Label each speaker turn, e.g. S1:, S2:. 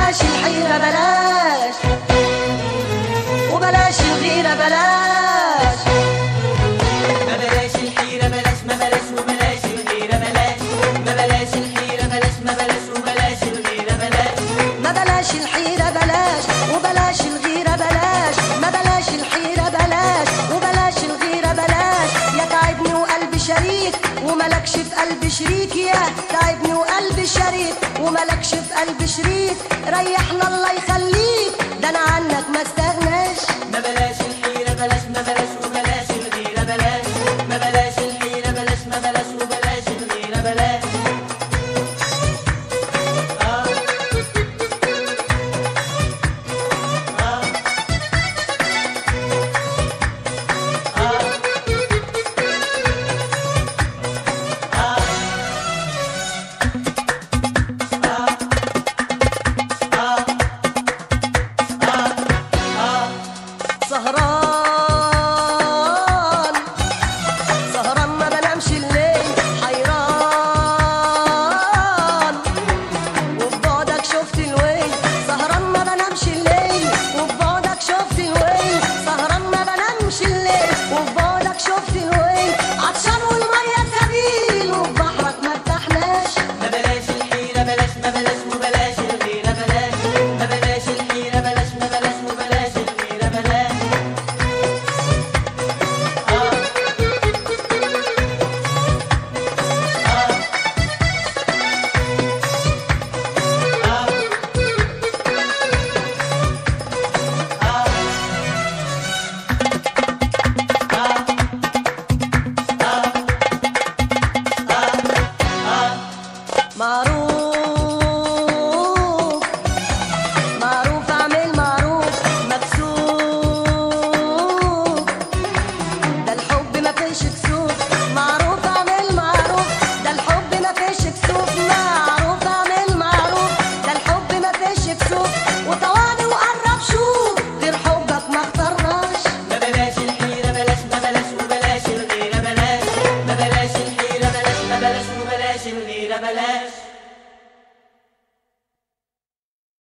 S1: بلاش الحيرة بلاش وبلاش الغيرة بلاش
S2: ما بلاش الحيرة بلاش ما بلاش وبلاش الغيرة بلاش ما بلاش الحيرة بلاش ما بلاش وبلاش الغيرة بلاش
S1: ما بلاش الحيرة بلاش وبلاش الغيرة بلاش ما بلاش الحيرة بلاش وبلاش الغيرة بلاش يا تعبني وقلبي شريك وملكش في قلبي شريك يا تعبني وقلبي شريك وملكش في قلبي شريك ريحنا الله يخليك ده انا عنك ما استغناش
S2: ما بلاش الحيرة بلاش ما بلاش وبلاش الغيرة بلاش ما بلاش الحيرة بلاش ما بلاش وبلاش الغيرة بلاش آه. آه. آه.
S1: سهران سهران ما بنامش الليل حيران وفي بعدك شفت الويل سهران ما بنامش الليل وفي بعدك شفت الويل سهران ما بنامش الليل وفي بعدك شفت الويل عطشان والمية سبيل وفي بحرك ما ارتحناش
S2: ما بلاش الحيرة بلاش ما بلاش وبلاش الغيرة بلاش ما بلاش الحيرة بلاش ما بلاش وبلاش الغيرة بلاش آه. آه. آه.
S1: معروف معروف اعمل معروف مكسوف ده الحب ما فيش كسوف معروف اعمل معروف ده الحب ما فيش كسوف معروف اعمل معروف ده الحب ما فيش كسوف وطوالي وقرب شوف غير حبك ما اخترناش
S2: ما بلاش الحيرة بلاش ما بلاش وبلاش الغيرة بلاش ما بلاش الحيرة بلاش ما بلاش وبلاش الغيرة بلاش